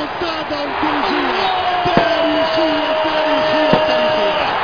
ريمونتادا تاريخية تاريخية تاريخية تاريخية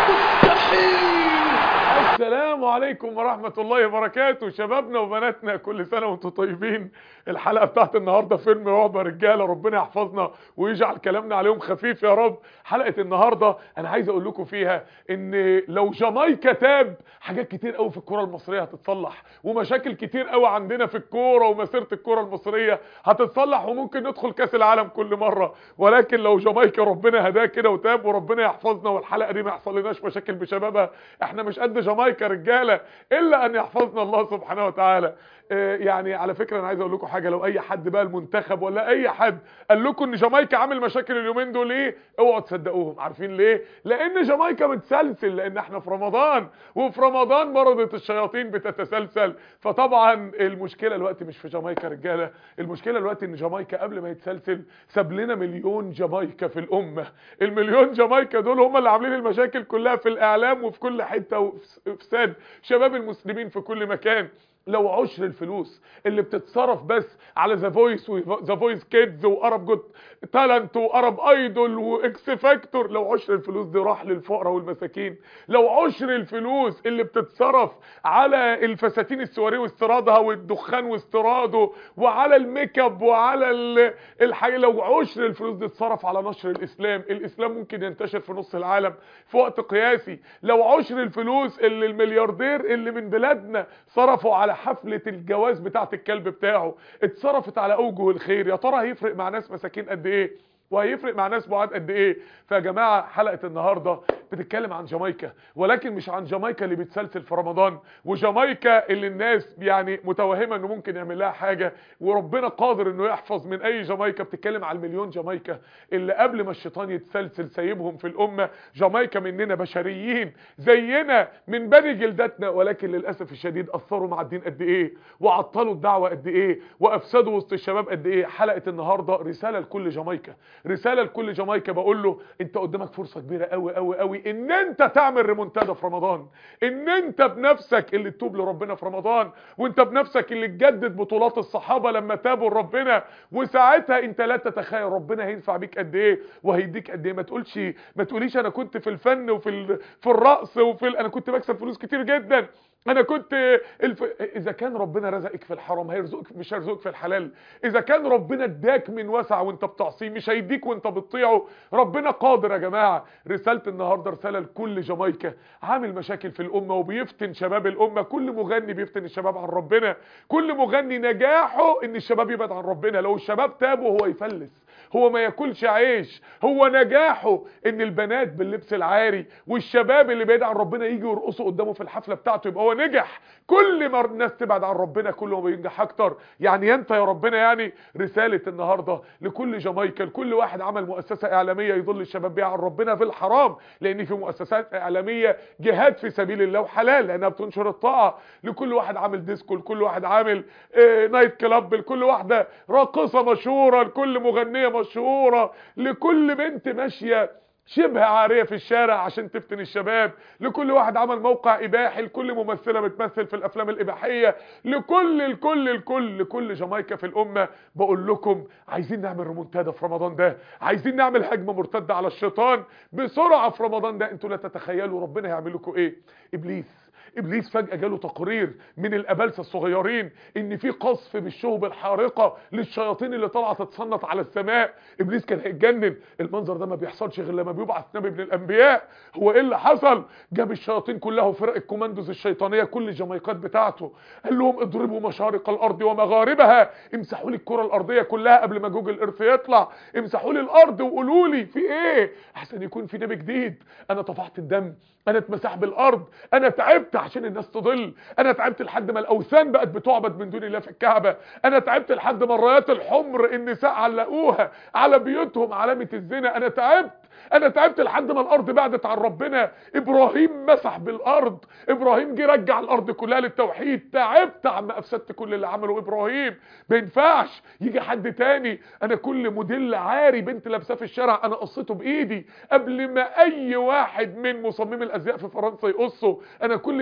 السلام عليكم ورحمة الله وبركاته شبابنا وبناتنا كل سنة وانتم طيبين الحلقة بتاعت النهاردة فيلم رعب رجالة ربنا يحفظنا ويجعل كلامنا عليهم خفيف يا رب حلقة النهاردة انا عايز اقول لكم فيها ان لو جامايكا تاب حاجات كتير قوي في الكرة المصرية هتتصلح ومشاكل كتير قوي عندنا في الكورة ومسيرة الكرة المصرية هتتصلح وممكن ندخل كاس العالم كل مرة ولكن لو جامايكا ربنا هداه كده وتاب وربنا يحفظنا والحلقة دي ما يحصل لناش مشاكل بشبابها احنا مش قد جامايكا رجالة الا ان يحفظنا الله سبحانه وتعالى اه يعني على فكرة انا عايز اقول لكم حاجة لو اي حد بقى المنتخب ولا اي حد قال لكم ان جامايكا عامل مشاكل اليومين دول ايه اوعوا تصدقوهم عارفين ليه لان جامايكا متسلسل لان احنا في رمضان وفي رمضان مرضة الشياطين بتتسلسل فطبعا المشكلة الوقت مش في جامايكا رجالة المشكلة الوقت ان جامايكا قبل ما يتسلسل ساب لنا مليون جامايكا في الامة المليون جامايكا دول هم اللي عاملين المشاكل كلها في الاعلام وفي كل حتة وفساد شباب المسلمين في كل مكان لو عشر الفلوس اللي بتتصرف بس على ذا فويس وذا فويس كيدز وارب جوت تالنت وارب ايدول واكس فاكتور لو عشر الفلوس دي راح للفقراء والمساكين لو عشر الفلوس اللي بتتصرف على الفساتين السواريه واستيرادها والدخان واستيراده وعلى الميك اب وعلى الحاجه لو عشر الفلوس دي اتصرف على نشر الاسلام الاسلام ممكن ينتشر في نص العالم في وقت قياسي لو عشر الفلوس اللي الملياردير اللي من بلادنا صرفوا على حفلة الجواز بتاعت الكلب بتاعه اتصرفت على اوجه الخير يا ترى هيفرق مع ناس مساكين قد ايه وهيفرق مع ناس بعاد قد ايه فيا جماعه حلقه النهارده بتتكلم عن جامايكا ولكن مش عن جامايكا اللي بتسلسل في رمضان وجامايكا اللي الناس يعني متوهمه انه ممكن يعمل لها حاجه وربنا قادر انه يحفظ من اي جامايكا بتتكلم على المليون جامايكا اللي قبل ما الشيطان يتسلسل سايبهم في الامه جامايكا مننا بشريين زينا من بني جلدتنا ولكن للاسف الشديد اثروا مع الدين قد ايه وعطلوا الدعوه قد ايه وافسدوا وسط الشباب قد ايه حلقه النهارده رساله لكل جامايكا رساله لكل جامايكا بقول له انت قدامك فرصه كبيره قوي قوي قوي ان انت تعمل ريمونتادا في رمضان ان انت بنفسك اللي تتوب لربنا في رمضان وانت بنفسك اللي تجدد بطولات الصحابه لما تابوا لربنا وساعتها انت لا تتخيل ربنا هينفع بيك قد ايه وهيديك قد ايه ما تقولش ما تقوليش انا كنت في الفن وفي ال... في الرقص وفي ال... انا كنت بكسب فلوس كتير جدا انا كنت الف... اذا كان ربنا رزقك في الحرام هيرزقك مش هيرزقك في الحلال اذا كان ربنا اداك من وسع وانت بتعصيه مش هيديك وانت بتطيعه ربنا قادر يا جماعه رساله النهارده رساله لكل جامايكا عامل مشاكل في الامه وبيفتن شباب الامه كل مغني بيفتن الشباب عن ربنا كل مغني نجاحه ان الشباب يبعد عن ربنا لو الشباب تابوا هو يفلس هو ما ياكلش عيش هو نجاحه ان البنات باللبس العاري والشباب اللي بعيد عن ربنا يجي يرقصوا قدامه في الحفله بتاعته يبقى هو نجح كل ما الناس تبعد عن ربنا كل ما بينجح اكتر يعني انت يا ربنا يعني رساله النهارده لكل جامايكا لكل واحد عمل مؤسسه اعلاميه يضل الشباب بيها عن ربنا في الحرام لان في مؤسسات اعلاميه جهاد في سبيل الله وحلال لانها بتنشر الطاعه لكل واحد عامل ديسكو لكل واحد عامل اه نايت كلاب لكل واحده راقصه مشهوره لكل مغنيه مشهوره لكل بنت ماشيه شبه عاريه في الشارع عشان تفتن الشباب لكل واحد عمل موقع اباحي لكل ممثله بتمثل في الافلام الاباحيه لكل الكل الكل لكل جامايكا في الامه بقول لكم عايزين نعمل ريمونتادا في رمضان ده عايزين نعمل هجمه مرتده على الشيطان بسرعه في رمضان ده انتوا لا تتخيلوا ربنا هيعمل لكم ايه ابليس ابليس فجاه جاله تقرير من الابالسه الصغيرين ان في قصف بالشهب الحارقه للشياطين اللي طالعه تتصنط على السماء ابليس كان هيتجنن المنظر ده ما بيحصلش غير لما بيبعث نبي من الانبياء هو ايه اللي حصل جاب الشياطين كلها وفرق الكوماندوز الشيطانيه كل الجمايكات بتاعته قال لهم اضربوا مشارق الارض ومغاربها امسحوا لي الكره الارضيه كلها قبل ما جوجل ايرث يطلع امسحوا لي الارض وقولوا لي في ايه احسن يكون في نبي جديد انا طفحت الدم انا اتمسح بالارض انا تعبت عشان الناس تضل انا تعبت لحد ما الاوثان بقت بتعبد من دون الله في الكعبه انا تعبت لحد ما الرايات الحمر النساء علقوها على بيوتهم علامه الزنا انا تعبت انا تعبت لحد ما الارض بعدت عن ربنا ابراهيم مسح بالارض ابراهيم جه رجع الارض كلها للتوحيد تعبت عما افسدت كل اللي عمله ابراهيم ما ينفعش يجي حد تاني انا كل موديل عاري بنت لابساه في الشارع انا قصيته بايدي قبل ما اي واحد من مصممي الازياء في فرنسا يقصه انا كل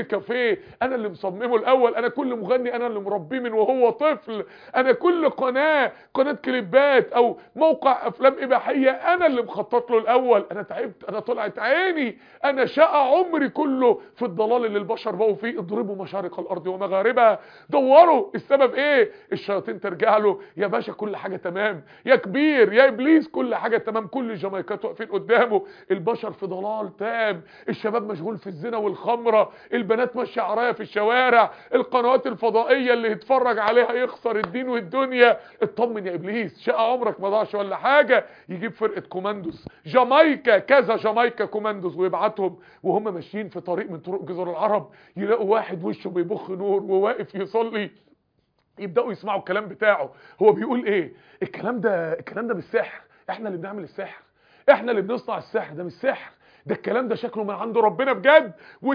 كافيه انا اللي مصممه الاول انا كل مغني انا اللي مربيه من وهو طفل انا كل قناه قناه كليبات او موقع افلام اباحيه انا اللي مخطط له الاول انا تعبت انا طلعت عيني انا شقى عمري كله في الضلال اللي البشر بقوا فيه اضربوا مشارق الارض ومغاربها دوروا السبب ايه الشياطين ترجع له يا باشا كل حاجه تمام يا كبير يا ابليس كل حاجه تمام كل الجمايكات واقفين قدامه البشر في ضلال تام الشباب مشغول في الزنا والخمره البنات ماشيه عرايه في الشوارع القنوات الفضائيه اللي يتفرج عليها يخسر الدين والدنيا اطمن يا ابليس شقى عمرك ما ضاعش ولا حاجه يجيب فرقه كوماندوز جامايكا كذا جامايكا كوماندوز ويبعتهم وهم ماشيين في طريق من طرق جزر العرب يلاقوا واحد وشه بيبخ نور وواقف يصلي يبداوا يسمعوا الكلام بتاعه هو بيقول ايه الكلام ده الكلام ده مش سحر احنا اللي بنعمل السحر احنا اللي بنصنع السحر ده مش سحر ده الكلام ده شكله من عند ربنا بجد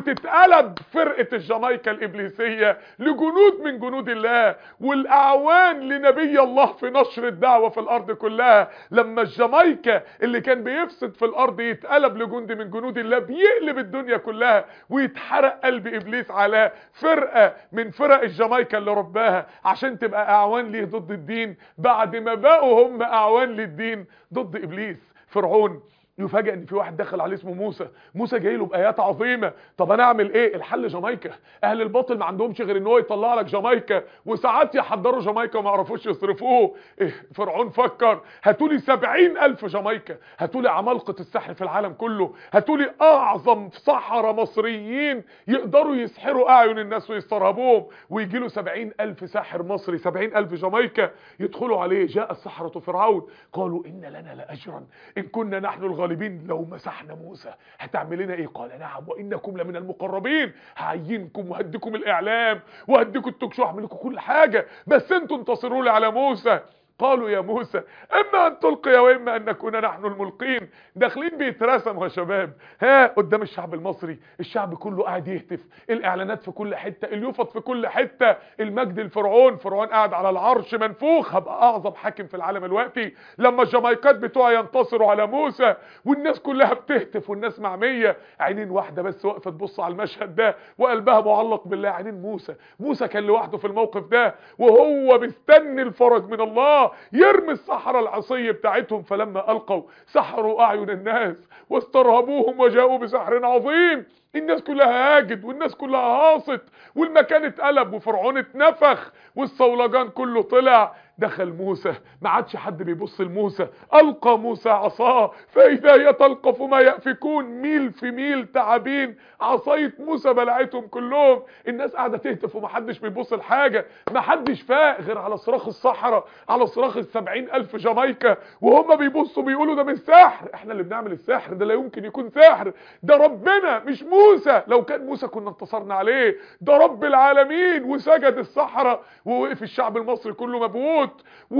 وتتقلب فرقة الجامايكا الإبليسية لجنود من جنود الله والأعوان لنبي الله في نشر الدعوة في الأرض كلها لما الجامايكا اللي كان بيفسد في الأرض يتقلب لجند من جنود الله بيقلب الدنيا كلها ويتحرق قلب إبليس على فرقة من فرق الجامايكا اللي رباها عشان تبقى أعوان ليه ضد الدين بعد ما بقوا هم أعوان للدين ضد إبليس فرعون يفاجئ ان في واحد دخل عليه اسمه موسى موسى جاي له بايات عظيمه طب انا اعمل ايه الحل جامايكا اهل الباطل ما عندهمش غير ان هو يطلع لك جامايكا وساعات يحضروا جامايكا وما يعرفوش يصرفوه إيه فرعون فكر هاتوا لي 70000 جامايكا هاتوا لي عمالقه السحر في العالم كله هاتوا لي اعظم سحره مصريين يقدروا يسحروا اعين الناس ويسترهبوهم ويجي له 70000 ساحر مصري 70000 جامايكا يدخلوا عليه جاء السحره فرعون قالوا ان لنا لاجرا ان كنا نحن الغالبين الغالبين لو مسحنا موسى هتعمل لنا ايه قال نعم وانكم لمن المقربين هعينكم وهديكم الاعلام وهديكم التوك شو هعمل لكم كل حاجه بس انتوا انتصروا لي على موسى قالوا يا موسى اما ان تلقي واما ان نكون نحن الملقين داخلين بيترسموا يا شباب ها قدام الشعب المصري الشعب كله قاعد يهتف الاعلانات في كل حته اليوفط في كل حته المجد الفرعون فرعون قاعد على العرش منفوخ هبقى اعظم حاكم في العالم دلوقتي لما الجمايكات بتوعي ينتصروا على موسى والناس كلها بتهتف والناس معميه عينين واحده بس واقفه تبص على المشهد ده وقلبها معلق بالله عينين موسى موسى كان لوحده في الموقف ده وهو مستني الفرج من الله يرمي السحرة العصية بتاعتهم فلما ألقوا سحروا أعين الناس واسترهبوهم وجاءوا بسحر عظيم الناس كلها هاجد والناس كلها هاصت والمكان اتقلب وفرعون اتنفخ والصولجان كله طلع دخل موسى ما عادش حد بيبص لموسى القى موسى عصاه فاذا هي تلقف ما يافكون ميل في ميل تعابين عصايه موسى بلعتهم كلهم الناس قاعده تهتف ومحدش بيبص لحاجه محدش فاق غير على صراخ الصحراء على صراخ السبعين الف جامايكا وهم بيبصوا بيقولوا ده مش سحر احنا اللي بنعمل السحر ده لا يمكن يكون سحر ده ربنا مش موسى لو كان موسى كنا انتصرنا عليه ده رب العالمين وسجد الصحراء ووقف الشعب المصري كله مبهوت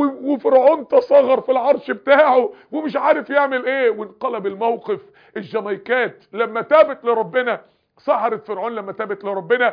وفرعون تصغر في العرش بتاعه ومش عارف يعمل ايه وانقلب الموقف الجمايكات لما تابت لربنا سحرة فرعون لما تابت لربنا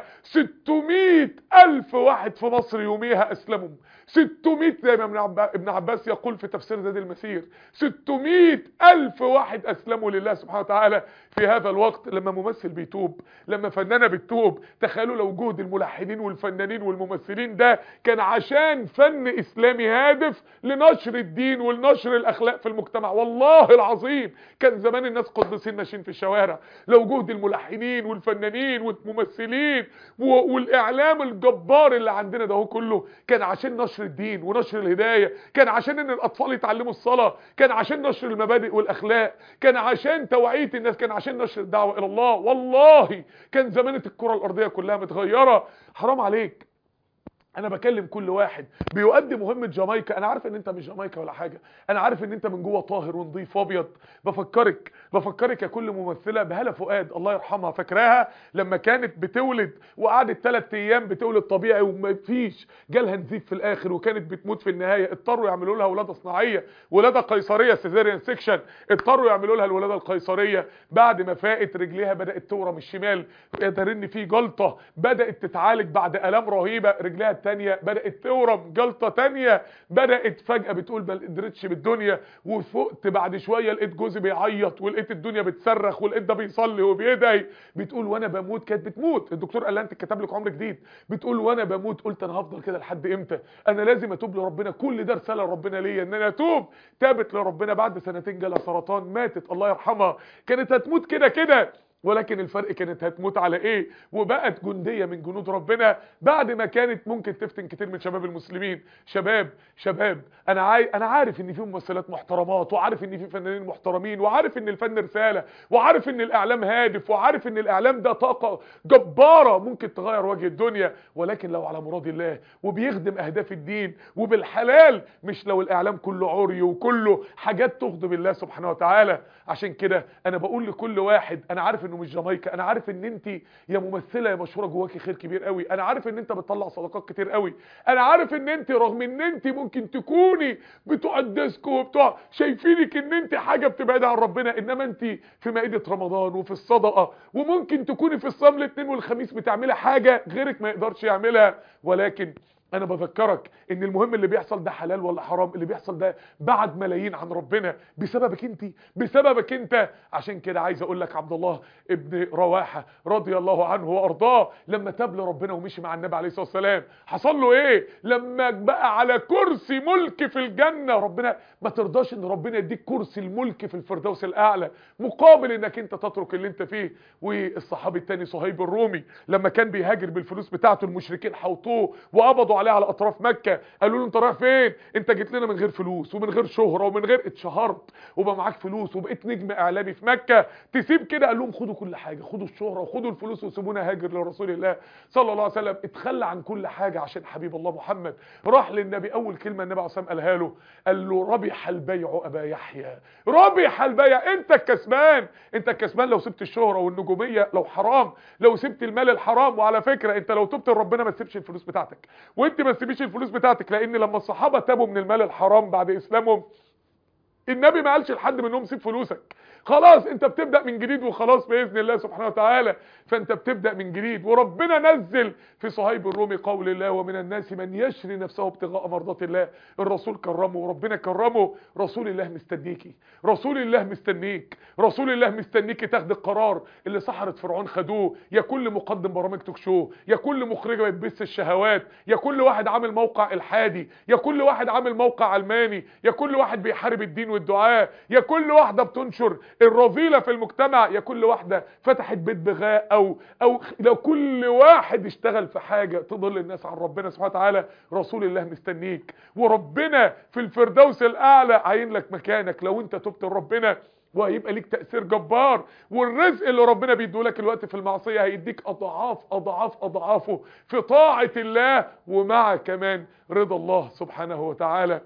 600 ألف واحد في مصر يوميها أسلموا 600 زي ما ابن عباس يقول في تفسير زاد المسير 600 ألف واحد أسلموا لله سبحانه وتعالى في هذا الوقت لما ممثل بيتوب لما فنانة بتوب تخيلوا لو جهد الملحنين والفنانين والممثلين ده كان عشان فن إسلامي هادف لنشر الدين ولنشر الأخلاق في المجتمع والله العظيم كان زمان الناس قدسين ماشيين في الشوارع لو جهد الملحنين والفنانين والممثلين والاعلام الجبار اللي عندنا ده هو كله كان عشان نشر الدين ونشر الهدايه كان عشان ان الاطفال يتعلموا الصلاه كان عشان نشر المبادئ والاخلاق كان عشان توعيه الناس كان عشان نشر الدعوه الى الله والله كان زمانه الكره الارضيه كلها متغيره حرام عليك انا بكلم كل واحد بيؤدي مهمه جامايكا انا عارف ان انت مش جامايكا ولا حاجه انا عارف ان انت من جوه طاهر ونظيف وابيض بفكرك بفكرك يا كل ممثله بهاله فؤاد الله يرحمها فاكراها لما كانت بتولد وقعدت 3 ايام بتولد طبيعي وما فيش جالها نزيف في الاخر وكانت بتموت في النهايه اضطروا يعملوا لها ولاده صناعيه ولاده قيصريه سيزاريان سيكشن اضطروا يعملوا لها الولاده القيصريه بعد ما فاقت رجليها بدات تورم الشمال قادر ان في جلطه بدات تتعالج بعد الام رهيبه رجليها تانية بدأت تورم جلطة تانية بدأت فجأة بتقول ما قدرتش بالدنيا وفقت بعد شوية لقيت جوزي بيعيط ولقيت الدنيا بتصرخ ولقيت ده بيصلي وبيدعي بتقول وانا بموت كانت بتموت الدكتور قال لها انت كتب لك عمر جديد بتقول وانا بموت قلت انا هفضل كده لحد امتى انا لازم اتوب لربنا كل ده رساله لربنا ليا ان انا اتوب تابت لربنا بعد سنتين جالها سرطان ماتت الله يرحمها كانت هتموت كده كده ولكن الفرق كانت هتموت على ايه وبقت جندية من جنود ربنا بعد ما كانت ممكن تفتن كتير من شباب المسلمين شباب شباب انا عاي... انا عارف ان في ممثلات محترمات وعارف ان في فنانين محترمين وعارف ان الفن رسالة وعارف ان الاعلام هادف وعارف ان الاعلام ده طاقة جبارة ممكن تغير وجه الدنيا ولكن لو على مراد الله وبيخدم اهداف الدين وبالحلال مش لو الاعلام كله عري وكله حاجات تغضب الله سبحانه وتعالى عشان كده انا بقول لكل واحد انا عارف انه مش جامايكا انا عارف ان انت يا ممثله يا مشهوره جواكي خير كبير قوي انا عارف ان انت بتطلع صدقات كتير قوي انا عارف ان انت رغم ان انت ممكن تكوني بتوع الديسكو وبتوع شايفينك ان انت حاجه بتبعد عن ربنا انما انت في مائده رمضان وفي الصدقه وممكن تكوني في الصيام الاثنين والخميس بتعملي حاجه غيرك ما يقدرش يعملها ولكن انا بذكرك ان المهم اللي بيحصل ده حلال ولا حرام اللي بيحصل ده بعد ملايين عن ربنا بسببك انت بسببك انت عشان كده عايز اقول لك عبد الله ابن رواحه رضي الله عنه وارضاه لما تاب لربنا ومشي مع النبي عليه الصلاه والسلام حصل له ايه لما بقى على كرسي ملك في الجنه ربنا ما ترضاش ان ربنا يديك كرسي الملك في الفردوس الاعلى مقابل انك انت تترك اللي انت فيه والصحابي الثاني صهيب الرومي لما كان بيهاجر بالفلوس بتاعته المشركين حوطوه وقبضوا عليه على اطراف مكه قالوا له انت رايح فين انت جيت لنا من غير فلوس ومن غير شهره ومن غير اتشهرت وبقى معاك فلوس وبقيت نجم اعلامي في مكه تسيب كده قال لهم خدوا كل حاجه خدوا الشهره وخدوا الفلوس وسيبونا هاجر لرسول الله صلى الله عليه وسلم اتخلى عن كل حاجه عشان حبيب الله محمد راح للنبي اول كلمه النبي عليه الصلاه والسلام قالها له قال له ربح البيع ابا يحيى ربح البيع انت الكسبان انت الكسبان لو سبت الشهره والنجوميه لو حرام لو سبت المال الحرام وعلى فكره انت لو تبت لربنا ما تسيبش الفلوس بتاعتك وانت ما تسيبيش الفلوس بتاعتك لان لما الصحابه تابوا من المال الحرام بعد اسلامهم النبي ما قالش لحد منهم سيب فلوسك خلاص انت بتبدأ من جديد وخلاص بإذن الله سبحانه وتعالى فانت بتبدأ من جديد وربنا نزل في صهيب الرومي قول الله ومن الناس من يشري نفسه ابتغاء مرضات الله الرسول كرمه وربنا كرمه رسول الله مستنيكي رسول الله مستنيك رسول الله مستنيكي تاخد القرار اللي سحرة فرعون خدوه يا كل مقدم برامج توك شو يا كل مخرجة بتبث الشهوات يا كل واحد عامل موقع الحادي يا كل واحد عامل موقع علماني يا كل واحد بيحارب الدين والدعاء يا كل واحدة بتنشر الرذيلة في المجتمع يا كل واحدة فتحت بيت بغاء او او لو كل واحد اشتغل في حاجة تضل الناس عن ربنا سبحانه وتعالى رسول الله مستنيك وربنا في الفردوس الاعلى عين لك مكانك لو انت تبت لربنا وهيبقى ليك تأثير جبار والرزق اللي ربنا بيديهولك الوقت في المعصية هيديك أضعاف أضعاف أضعافه في طاعة الله ومع كمان رضا الله سبحانه وتعالى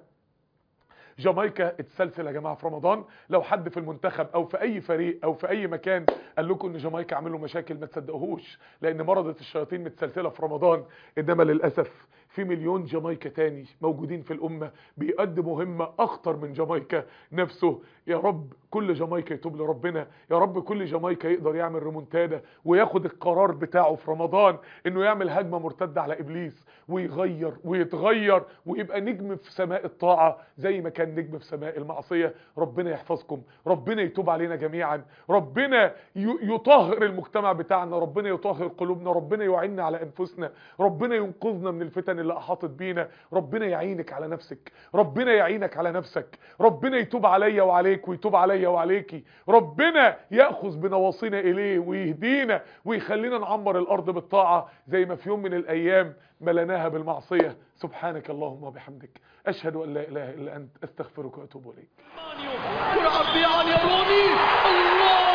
جامايكا اتسلسل يا جماعه في رمضان لو حد في المنتخب او في اي فريق او في اي مكان قال لكم ان جامايكا عملوا مشاكل ما تصدقوهوش لان مرضة الشياطين متسلسله في رمضان انما للاسف في مليون جامايكا تاني موجودين في الامه بيقدموا مهمه اخطر من جامايكا نفسه يا رب كل جامايكا يتوب لربنا يا رب كل جامايكا يقدر يعمل ريمونتادا وياخد القرار بتاعه في رمضان انه يعمل هجمه مرتده على ابليس ويغير ويتغير ويبقى نجم في سماء الطاعه زي ما كان نجم في سماء المعصيه ربنا يحفظكم ربنا يتوب علينا جميعا ربنا يطهر المجتمع بتاعنا ربنا يطهر قلوبنا ربنا يعيننا على انفسنا ربنا ينقذنا من الفتن اللي احاطت بينا ربنا يعينك على نفسك ربنا يعينك على نفسك ربنا يتوب عليا وعليك ويتوب عليا وعليكي ربنا ياخذ بنواصينا اليه ويهدينا ويخلينا نعمر الارض بالطاعه زي ما في يوم من الايام ملناها بالمعصيه سبحانك اللهم وبحمدك اشهد ان لا اله الا انت استغفرك واتوب اليك يلعب بيان يا روني الله